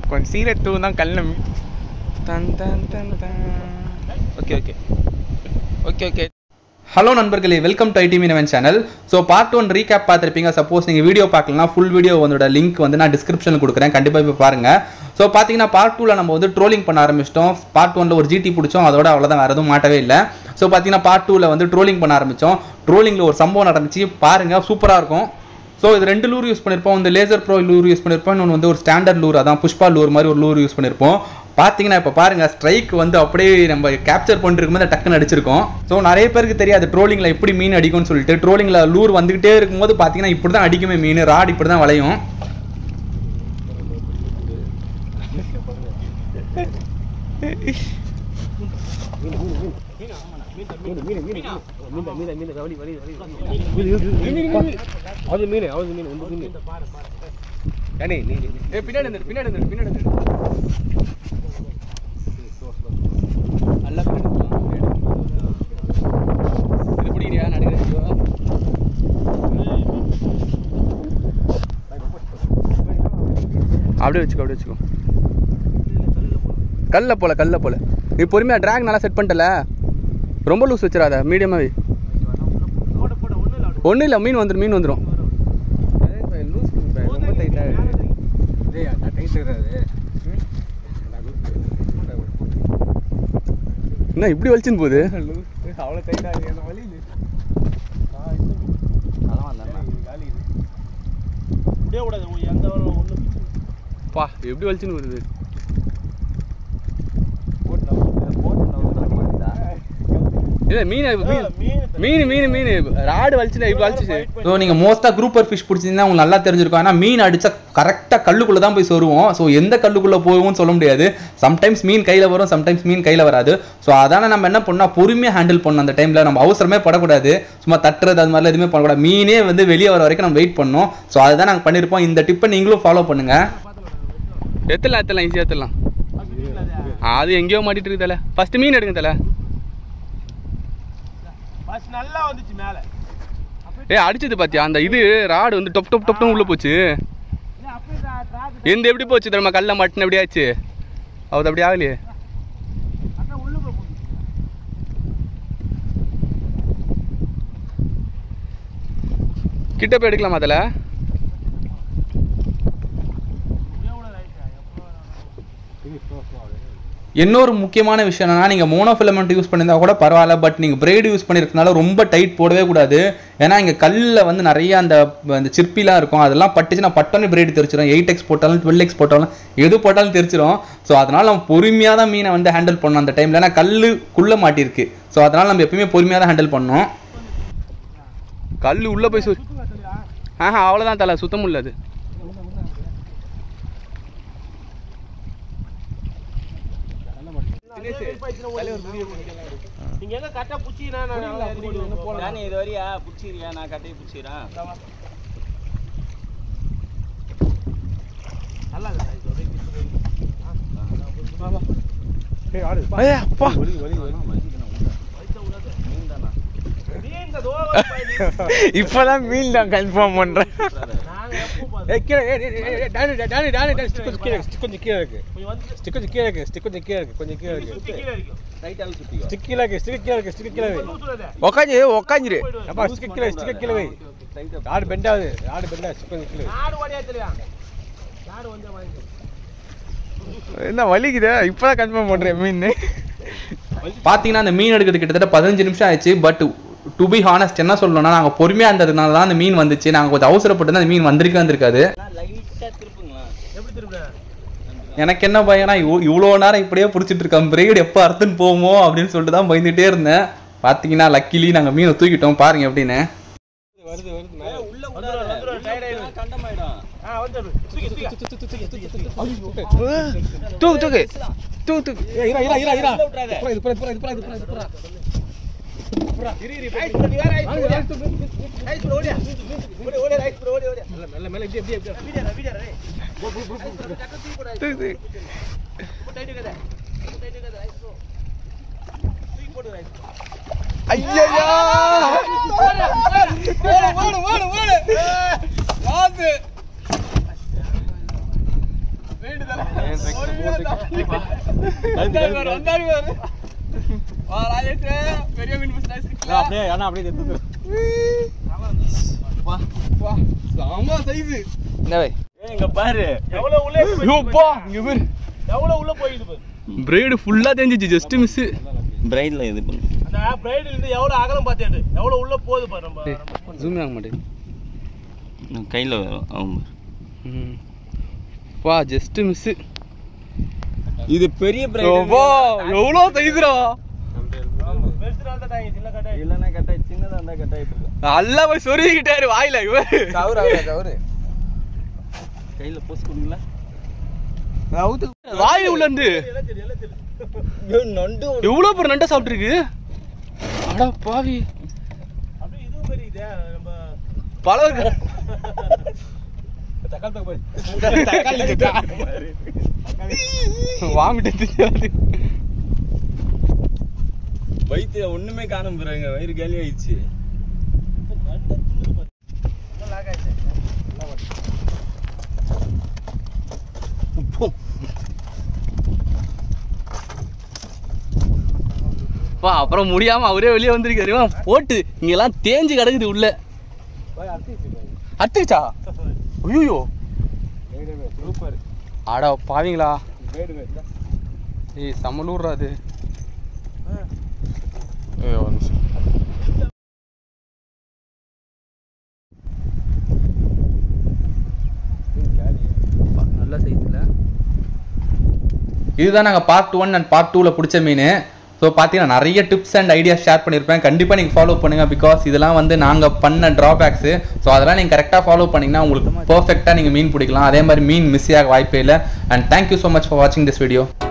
கொஞ்சம் சீரியட் டூ தான் கல்ல தன் தன் தன் தன் okay okay okay okay hello நண்பர்களே welcome to IT Meenavan channel so part one recap பார்த்துருப்பீங்க சப்போஸ் நீங்கள் வீடியோ பார்க்கலனா ஃபுல் வீடியோ வந்தோட லிங்க் வந்து நான் டிஸ்கிரிப்ஷனில் கொடுக்குறேன் கண்டிப்பாக போய் பாருங்கள் ஸோ பார்த்தீங்கன்னா பார்ட் டூவில் நம்ம வந்து ட்ரோலிங் பண்ண ஆரம்பிச்சிட்டோம் பார்ட் ஒனில் ஒரு ஜிடி பிடிச்சோம் அதோட அவ்வளோதான் வேறு எதுவும் மாட்டவே இல்லை ஸோ பார்த்தீங்கன்னா பார்ட் டூவில் வந்து ட்ரோலிங் பண்ண ஆரம்பித்தோம் ட்ரோலிங்கில் ஒரு சம்பவம் நடந்துச்சு பாருங்கள் சூப்பராக இருக்கும் ஸோ இது ரெண்டு லூர் யூஸ் பண்ணியிருப்போம் இந்த லேசர் ப்ரோ லூர் யூஸ் பண்ணியிருப்போம் இன்னொன்று வந்து ஒரு ஸ்டாண்டர்ட் லூர் அதான் புஷ்பா லூர் மாதிரி ஒரு லூர் யூஸ் பண்ணியிருப்போம் பார்த்தீங்கன்னா இப்போ பாருங்க ஸ்ட்ரைக் வந்து அப்படியே நம்ம கேப்சர் பண்ணிருக்கும்போது டக்குன்னு அடிச்சிருக்கோம் ஸோ நிறைய பேருக்கு தெரியாது ட்ரோலிங்கில் எப்படி மீன் அடிக்கும்னு சொல்லிட்டு ட்ரோலிங்கில் லூர் வந்துகிட்டே இருக்கும்போது பார்த்தீங்கன்னா இப்படி தான் அடிக்குமே மீன் ராட் இப்படி தான் வளையும் அது மீன் அது மீன் வந்து மீன் ஏனே நீ நீ ஏ பின்னாடி வந்துடு பின்னாடி வந்துடு பின்னாடி வந்துடு நல்லா பின்னாடி இது பிடிக்கிறியா நடுக்கிறேன் அப்படியே வச்சுக்கோ அப்படியே வச்சுக்கோ கல்ல போல கல்ல போல நீ பொறுமையா டிராக் நல்லா செட் பண்ணிட்டல ரொம்ப லூஸ் வச்சிடாத மீடியமாவே ஒன்றும் இல்லை மீன் வந்துடும் மீன் வந்துடும் லூஸ் ரொம்ப டைட்டா டேய் அதான் டைட் இருக்காது என்ன இப்படி வலிச்சுன்னு போகுது லூஸ் அவ்வளோ டைட்டா இருக்கு அந்த வலி இல்லை பா எப்படி வலிச்சுன்னு வருது இல்ல மீன் மீன் மீன் மீன் ராடு வலிச்சு இப்படி வலிச்சு ஸோ நீங்கள் மோஸ்ட்டாக குரூப்பர் ஃபிஷ் பிடிச்சிங்கன்னா உங்களுக்கு நல்லா தெரிஞ்சிருக்கும் ஆனால் மீன் அடிச்சா கரெக்டாக கல்லுக்குள்ளே தான் போய் சொருவோம் ஸோ எந்த கல்லுக்குள்ளே போகும்னு சொல்ல முடியாது சம்டைம்ஸ் மீன் கையில் வரும் சம்டைம்ஸ் மீன் கையில் வராது ஸோ அதான நம்ம என்ன பண்ணால் பொறுமையாக ஹேண்டில் பண்ணணும் அந்த டைமில் நம்ம அவசரமே படக்கூடாது சும்மா தட்டுறது அது மாதிரிலாம் எதுவுமே பண்ணக்கூடாது மீனே வந்து வெளியே வர வரைக்கும் நம்ம வெயிட் பண்ணோம் ஸோ அதுதான் நாங்கள் பண்ணியிருப்போம் இந்த டிப்பை நீங்களும் ஃபாலோ பண்ணுங்க எத்தலாம் எத்தலாம் ஈஸியாக எத்தலாம் அது எங்கேயோ மாட்டிட்டு இருக்குதல ஃபர்ஸ்ட் மீன் எடுங்க தல நல்லா வந்துச்சு மேல ஏ அடிச்சது பாத்தியா அந்த இது ராடு வந்து டொப் டொப் டொப்னு உள்ள போச்சு எந்த எப்படி போச்சு தெரியுமா கல்ல மாட்டின எப்படி ஆச்சு அது அப்படி ஆகலையே கிட்ட போய் எடுக்கலாமா அதில் இன்னொரு முக்கியமான விஷயம் என்னன்னா நீங்கள் மோனோ ஃபிலமெண்ட் யூஸ் பண்ணியிருந்தா கூட பரவாயில்ல பட் நீங்கள் பிரைடு யூஸ் பண்ணியிருக்கனால ரொம்ப டைட் போடவே கூடாது ஏன்னா இங்கே கல்லில் வந்து நிறைய அந்த அந்த சிற்பிலாம் இருக்கும் அதெல்லாம் பட்டுச்சுன்னா பட்டோன்னு பிரைடு தெரிச்சிடும் எயிட் எக்ஸ் போட்டாலும் டுவெல் எக்ஸ் போட்டாலும் எது போட்டாலும் தெரிச்சிடும் ஸோ அதனால் நம்ம பொறுமையாக தான் மீனை வந்து ஹேண்டில் பண்ணணும் அந்த டைமில் ஏன்னா கல்லுக்குள்ளே மாட்டியிருக்கு ஸோ அதனால் நம்ம எப்பயுமே பொறுமையாக தான் ஹேண்டில் பண்ணணும் கல் உள்ளே போய் சு ஆஹா அவ்வளோதான் தலை சுத்தம் உள்ளது நீங்க எங்க கரெக்டா புடிச்சீங்கன்னா நான் நானே இது வரையா பிடிச்சிரியா நான் கட்டையை பிடிச்சிக்கிறேன் நல்லா ஏய் ஆடு ஐயா அப்பா ஒலி ஒலி ஒலி மீன் தோ இப்பதான் மீன் தான் கன்ஃபார்ம் பண்றேன் நாங்க எப்போ பாத்து ஏய் கீழே ஏய் ஏய், ஏய் Danny Danny Danny Danny stick கொஞ்சம் கீழே இருக்கு, ஸ்டிக் கொஞ்சம் கீழே இருக்கு கொஞ்சம் வந்து ஸ்டிக் கொஞ்சம் கீழே இருக்கு ஸ்டிக் கொஞ்சம் கீழே இருக்கு கொஞ்சம் கீழே இருக்கு சுத்தி கீழே இருக்கும் ரைட்டாக சுற்றிக்கோ ஸ்டிக் கீழே இருக்கு ஸ்டிக் கீழே இருக்கு ஸ்டிக் கீழே இருக்கு ஊத்துறதே உக்காஞ்சி உக்காஞ்சிரு அப்பா ஸ்டிக் கீழே ஸ்டிக் கீழே வை ஆடு பெண்ட் ஆகுது ஆடு பெண்ட் ஆகுது ஸ்டிக் கொஞ்சம் கீழே வை. நாடு ஓடியா தெரியா நாடு வந்து வாங்கி என்ன வலிக்குதா இப்பதான் கன்ஃபார்ம் பண்றேன் மீன் பார்த்தீங்கன்னா அந்த மீன் எடுக்கிறது கிட்டத்தட்ட பதினஞ்சு நிமிஷம் ஆயிடுச்சு பட் டு பி ஹானஸ்ட் என்ன சொல்லணும்னா நாங்கள் பொறுமையாக இருந்ததுனால தான் அந்த மீன் வந்துச்சு நாங்கள் கொஞ்சம் அவசரப்பட்டு தான் அந்த மீன் வந்திருக்கே வந்திருக்காது லைட்டாக திருப்புங்களா எப்படி திரும்ப எனக்கு என்ன பயம்னா இவ்வளோ இவ்வளோ நேரம் இப்படியே பிடிச்சிட்டு இருக்கேன் பிரேடு எப்போ அறுத்துன்னு போவோமோ அப்படின்னு சொல்லிட்டு தான் பயந்துட்டே இருந்தேன் பார்த்தீங்கன்னா லக்கிலி நாங்கள் மீனை தூக்கிட்டோம் பாருங்க எப்படின்னு வருது வருது மேல உள்ள வந்துரும், வந்துரும், tired ஆயிடும். கண்டமாயிடும் ஆ வந்துரு தூக்கி தூக்கி தூக்கி தூக்கி தூக்கி தூக்கு தூக்கு தூக்கு தூக்கு ஏய் இரா இரா இரா இரா உள்ள விட்றாத. புறா இது புறா இது புறா இது புறா இது புறா இது புறா புறா இரு இரு ஐஸ் ப்ரோ, நீ வேற ice bro. Ice bro. Ice bro, ஓடியா. ஓடி, ஓடி, ஐஸ் ப்ரோ, ஓடி, ஓடி. மேல மேல மேல இப்படி இப்படி இப்படி வீடியோடா, வீடியோடா, டேய். டக்கு தூக்கி போடு, ஐஸ் ப்ரோ. தூக்கு. ரொம்ப tight இருக்காத. ரொம்ப tight இருக்காத, ஐஸ் ப்ரோ. தூக்கி போடு, ஐஸ் ப்ரோ. ஐயையோ! பெரிய மீன் அப்படியே ஆனா அப்படியே எடுத்து சாமா சைஸ் என்ன வை இங்க பாரு எவ்வளவு உள்ள யோப்பா இங்க பாரு எவ்வளவு உள்ள போயிடுது பாரு பிரைடு ஃபுல்லா தெரிஞ்சிச்சு ஜஸ்ட் மிஸ் பிரைட்ல இது பண்ணு அந்த பிரைடுல இருந்து எவ்வளவு அகலம் பாத்தியாடு எவ்வளவு உள்ள போகுது பாரு நம்ம ஜூம் ஆக மாட்டேங்குது நான் கையில் அவங்க ம். வா ஜஸ்ட் மிஸ் இது பெரிய யோப்பா எவ்வளோ சைஸ்ரா பெருசுனால தான் தாங்கி சின்ன கட்டை இல்லைன்னா கட்டாய் சின்னதாக இருந்தால் கட்டாயிட்டு இருக்கும் நல்லா போய் சொருகிட்டாரு வாயில இவரு கையில் போஸ்ட் கொடுங்களா வாய் உள்ள இருந்து நண்டு எவ்வளோ பேர் நண்டை சாப்பிட்டுருக்கு அடா பாவி அப்படியே இதுவும் பெரிய நம்ம பல தக்காளி போய் வாமிட்டு தெரியாது வயிற்று ஒன்றுமே காணாம போகிறாங்க வயிறு காலி ஆயிடுச்சு வா அப்புறம் முடியாம அவரே வெளியே வந்திருக்காரு வா, போட்டு இங்கெல்லாம் தேஞ்சு கிடக்குது உள்ள அத்துச்சா ஐயோ சூப்பர் அடா பாவீங்களா ஏய் சமலூர்ரா அது ஏய் ஒரு நிமிஷம். அப்பா, நல்ல சைஸ்ல இதுதான் நாங்கள் பார்ட் ஒன் அண்ட் பார்ட் டூவில் பிடிச்ச மீன் ஸோ பார்த்தீங்கன்னா நிறைய டிப்ஸ் அண்ட் ஐடியாஸ் ஷேர் பண்ணியிருப்பேன் கண்டிப்பாக நீங்கள் ஃபாலோ பண்ணுங்கள் பிகாஸ் இதெல்லாம் வந்து நாங்கள் பண்ண ட்ராபேக்ஸு ஸோ அதெல்லாம் நீங்கள் கரெக்டாக ஃபாலோ பண்ணிங்கன்னா உங்களுக்கு பர்ஃபெக்டாக நீங்கள் மீன் பிடிக்கலாம் அதே மாதிரி மீன் மிஸ் ஆக வாய்ப்பே இல்லை and thank you so much for வாட்சிங் திஸ் வீடியோ